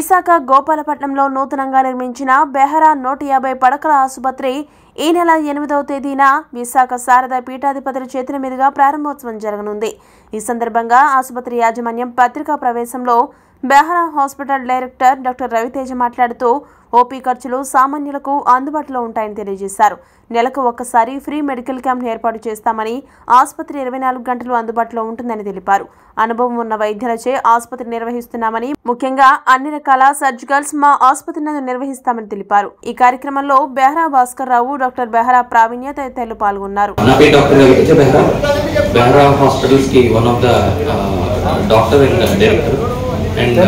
విశాఖ గోపాలపట్నంలో నూతనంగా నిర్మించిన బెహరా నూట యాభై పడకల ఆసుపత్రి ఈ నెల ఎనిమిదవ తేదీన విశాఖ శారద పీఠాధిపతుల చేతుల మీదుగా ప్రారంభోత్సవం జరగనుంది ఈ సందర్భంగా ఆసుపత్రి యాజమాన్యం పత్రికా ప్రవేశంలో Behara hospital director doctor Raviteja మాట్లాడుతూ ఓపీ ఖర్చులు సామాన్యులకు అందుబాటులో ఉంటాయని తెలియజేశారు నెలకు ఒక్కసారి ఫ్రీ మెడికల్ క్యాంప్ ఏర్పాటు చేస్తామని ఆసుపత్రి ఇరవై నాలుగు గంటలు అందుబాటులో ఉంటుందని తెలిపారు అనుభవం ఉన్న వైద్యులచే ఆసుపత్రి నిర్వహిస్తున్నామని ముఖ్యంగా అన్ని రకాల సర్జికల్స్ మా ఆసుపత్రి నందు నిర్వహిస్తామని తెలిపారు ఈ కార్యక్రమంలో బెహరా భాస్కర్ రావు డాక్టర్ బెహరా ప్రావీణ్య తదితరులు పాల్గొన్నారు నా పేరు డాక్టర్ రవితేజ బెహ్రా బెహ్రా హాస్పిటల్స్ కి one of the doctor and director and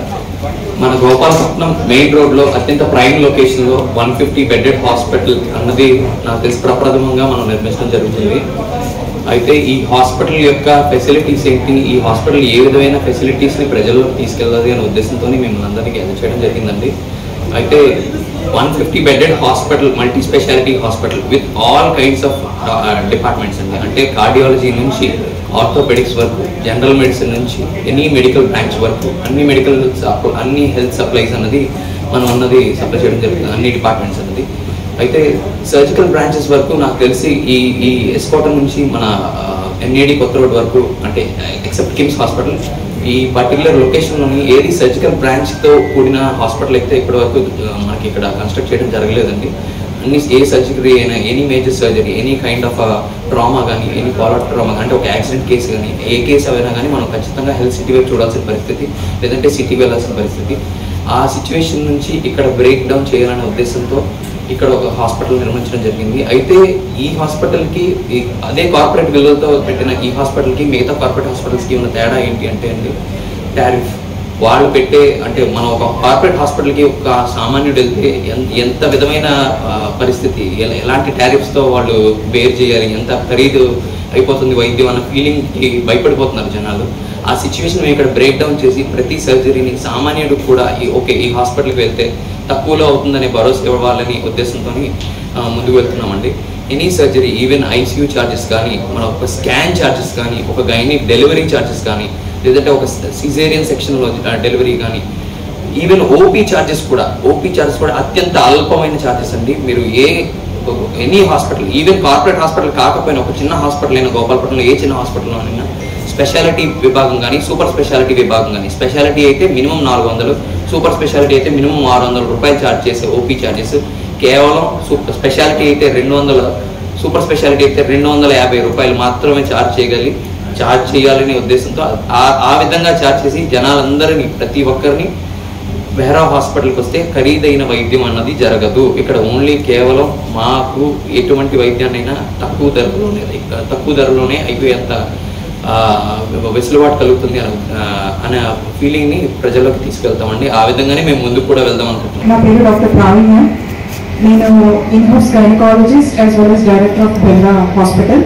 మన గోపాలపట్నం మెయిన్ రోడ్ లో అత్యంత ప్రైమ్ లొకేషన్ లో వన్ ఫిఫ్టీ బెడెడ్ హాస్పిటల్ అన్నది నాకు తెలిసి ప్రప్రథమంగా మనం నిర్మించడం జరుగుతుంది అయితే ఈ హాస్పిటల్ యొక్క ఫెసిలిటీస్ ఏంటి ఈ హాస్పిటల్ ఏ విధమైన ఫెసిలిటీస్ ని ప్రజల్లోకి తీసుకెళ్ళాలి అనే ఉద్దేశంతో మేము అందరికీ అది చేయడం జరిగిందండి అయితే one fifty bedded hospital multi speciality hospital with all kinds of departments అండి అంటే కార్డియాలజీ నుంచి ఆర్థోపెడిక్స్ వరకు జనరల్ మెడిసిన్ నుంచి ఎనీ మెడికల్ బ్రాంచ్ వరకు అన్ని మెడికల్ అన్ని హెల్త్ సప్లైస్ అన్నది మనం అన్నది సప్లై చేయడం జరుగుతుంది అన్ని డిపార్ట్మెంట్స్ అన్నది అయితే సర్జికల్ బ్రాంచెస్ వరకు నాకు తెలిసి ఈ ఈ ఎస్కోటం నుంచి మన ఎన్ఏడి కొత్త రోడ్ వరకు అంటే ఎక్సెప్ట్ కిమ్స్ హాస్పిటల్ ఈ పర్టికులర్ లొకేషన్లోని ఏది సర్జికల్ బ్రాంచ్తో కూడిన హాస్పిటల్ అయితే ఇప్పటి వరకు ఆ, మనకి ఇక్కడ కన్స్ట్రక్ట్ చేయడం జరగలేదండి అన్ని ఏ సర్జరీ అయినా any major surgery any kind of trauma కానీ ఎనీ కాలర్ ట్రామా అంటే ఒక యాక్సిడెంట్ కేసు కానీ ఏ కేసు అయినా కానీ మనం ఖచ్చితంగా హెల్త్ సిటీ వైపు చూడాల్సిన పరిస్థితి లేదంటే సిటీ వెళ్ళాల్సిన పరిస్థితి ఆ సిచ్యువేషన్ నుంచి ఇక్కడ బ్రేక్ డౌన్ చేయాలనే ఉద్దేశంతో ఇక్కడ ఒక హాస్పిటల్ నిర్మించడం జరిగింది అయితే ఈ హాస్పిటల్కి ఈ అదే కార్పొరేట్ విలువలతో పెట్టిన ఈ హాస్పిటల్కి మిగతా కార్పొరేట్ హాస్పిటల్స్కి ఉన్న తేడా ఏంటి అంటే అండి టారిఫ్ వాళ్ళు పెట్టే అంటే మనం ఒక కార్పొరేట్ హాస్పిటల్కి ఒక సామాన్యుడు వెళ్తే ఎన్- ఎంత విధమైన ఆ, పరిస్థితి ఎల- ఎలాంటి టారిఫ్స్తో వాళ్ళు బేర్ చేయాలి ఎంత ఖరీదు అయిపోతుంది వైద్యం అన్న ఫీలింగ్కి భయపడిపోతున్నారు జనాలు ఆ సిచ్యువేషన్ మేము ఇక్కడ బ్రేక్ డౌన్ చేసి ప్రతి సర్జరీని సామాన్యుడు కూడా ఈ ఓకే ఈ హాస్పిటల్కి వెళ్తే తక్కువలో అవుతుందనే భరోసా ఇవ్వాలని ఉద్దేశంతో ముందుకు వెళ్తున్నామండి any surgery even ICU charges కానీ మన ఒక స్కాన్ ఛార్జెస్ కానీ ఒక గైనిక్ డెలివరీ ఛార్జెస్ కానీ లేదంటే ఒక సిజేరియన్ సెక్షన్లో డెలివరీ కానీ ఈవెన్ ఓపీ ఛార్జెస్ కూడా ఓపీ ఛార్జెస్ కూడా అత్యంత అల్పమైన ఛార్జెస్ అండి మీరు ఏ any hospital even corporate hospital కాకపోయినా ఒక చిన్న హాస్పిటల్ అయినా గోపాలపట్నంలో ఏ చిన్న హాస్పిటల్లో అయినా స్పెషాలిటీ విభాగం కానీ సూపర్ స్పెషాలిటీ విభాగం కానీ స్పెషాలిటీ అయితే మినిమం నాలుగు వందలు సూపర్ స్పెషాలిటీ అయితే మినిమం ఆరు వందల రూపాయలు ఛార్జ్ చేసే ఓపీ ఛార్జెస్ కేవలం సూపర్ స్పెషాలిటీ అయితే రెండు వందల సూపర్ స్పెషాలిటీ అయితే రెండు వందల యాభై రూపాయలు మాత్రమే ఛార్జ్ చేయగలి ఛార్జ్ చేయాలనే ఉద్దేశంతో ఆ- ఆ విధంగా ఛార్జ్ చేసి జనాలందరినీ ప్రతి ఒక్కరిని బెహరా హాస్పిటల్కి వస్తే ఖరీదైన వైద్యం అన్నది జరగదు ఇక్కడ ఓన్లీ కేవలం మాకు ఎటువంటి వైద్యాన్నైనా తక్కువ ధరలోనే తక్కువ ధరలోనే అయిపోయేంత ఆ, వెసులుబాటు కలుగుతుంది అనే ఆ, అనే ఫీలింగ్ని ప్రజల్లోకి తీసుకెళ్తామండి ఆ విధంగానే మేము ముందుకు కూడా వెళ్దాం అనుకుంటున్నాం నా పేరు డాక్టర్ ప్రావీణ్య నేను in house gynaecologist as well as director of Behara hospital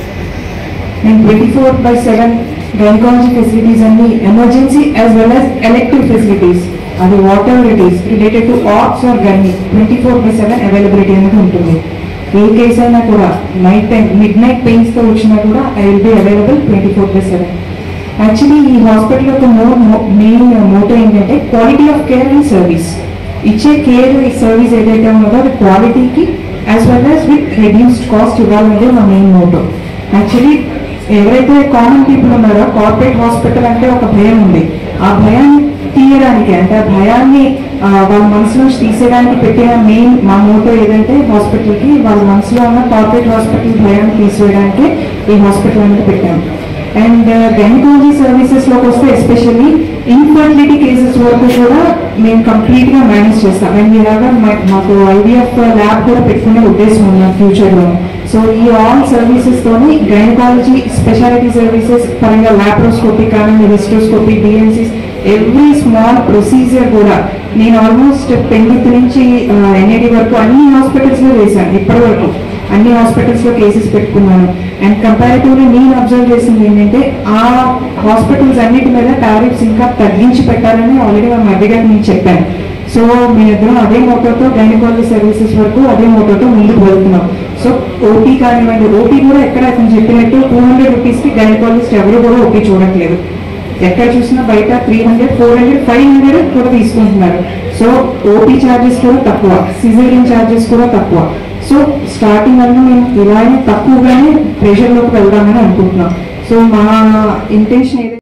నేను twenty four by seven gynaecology facilities అన్ని emergency as well as elective facilities అది whatever it is related to obs or gynae twenty four by seven availability అనేది ఉంటుంది ఏ కేసు అయినా కూడా night time midnight పెయిన్స్తో వచ్చినా కూడా I will be available twenty four by seven actually ఈ హాస్పిటల్ యొక్క మోర్ మెయిన్ మోటో ఏంటంటే quality of care and service ఇచ్చే కేర్ సర్వీస్ ఏదైతే ఉన్నదో అది క్వాలిటీకి as well as with reduced cost ఇవ్వాలనేది మా మెయిన్ మోటో యాక్చువల్లీ ఎవరైతే కామన్ పీపుల్ ఉన్నారో కార్పొరేట్ హాస్పిటల్ అంటే ఒక భయం ఉంది ఆ భయాన్ని తీయడానికి అంటే ఆ భయాన్ని ఆ, వాళ్ళ మనసు నుంచి తీసేయడానికి పెట్టిన మెయిన్ మా మోటో ఏదంటే హాస్పిటల్కి వాళ్ళ మనసులో ఉన్న కార్పొరేట్ హాస్పిటల్ భయాన్ని తీసివేయడానికి ఈ హాస్పిటల్ అనేది పెట్టాము అండ్ గైనకాలజీ సర్వీసెస్ లోకి వస్తే ఎస్పెషల్లీ ఇన్ఫర్టిలిటీ కేసెస్ వరకు కూడా మేము కంప్లీట్ గా మేనేజ్ చేస్తాం అండ్ ఇలాగా మాకు ఐవీఎఫ్ ల్యాబ్ కూడా పెట్టుకునే ఉద్దేశం ఉంది ఫ్యూచర్ లో సో ఈ ఆల్ సర్వీసెస్ తోని గైనకాలజీ స్పెషాలిటీ సర్వీసెస్ పరంగా లాప్రోస్కోపీ కానీ hysteroscopy D and Cs every small procedure కూడా నేను ఆల్మోస్ట్ పెండిత్ నుంచి ఎన్ఐడి వరకు అన్ని హాస్పిటల్స్ లో చేశాను ఇప్పటి వరకు అన్ని హాస్పిటల్స్ లో కేసెస్ పెట్టుకున్నాను అండ్ కంపారిటివ్లీ నేను అబ్జర్వ్ చేసింది ఏంటంటే ఆ హాస్పిటల్స్ అన్నిటి మీద టారిఫ్స్ ఇంకా తగ్గించి పెట్టాలని ఆల్రెడీ మా మధ్య గారు నేను చెప్పాను సో మేమిద్దరం అదే మోటోతో గైనకాలజీ సర్వీసెస్ వరకు అదే మోటోతో ముందుకు వెళ్తున్నాం సో ఓపీ కానివ్వండి ఓపీ కూడా ఎక్కడ అతను చెప్పినట్టు టూ హండ్రెడ్ రూపీస్కి గైనకాలజిస్ట్ ఎవరు కూడా ఓపీ చూడట్లేదు ఎక్కడ చూసినా బయట three hundred four hundred five hundred కూడా తీసుకుంటున్నారు సో ఓపీ ఛార్జెస్ కూడా తక్కువ సిజేరియన్ ఛార్జెస్ కూడా తక్కువ సో స్టార్టింగ్ వల్ల మేము ఇలానే తక్కువగానే ప్రెషర్లోకి వెళ్దామని అనుకుంటున్నాం సో మా ఇంటెన్షన్ ఏదైతే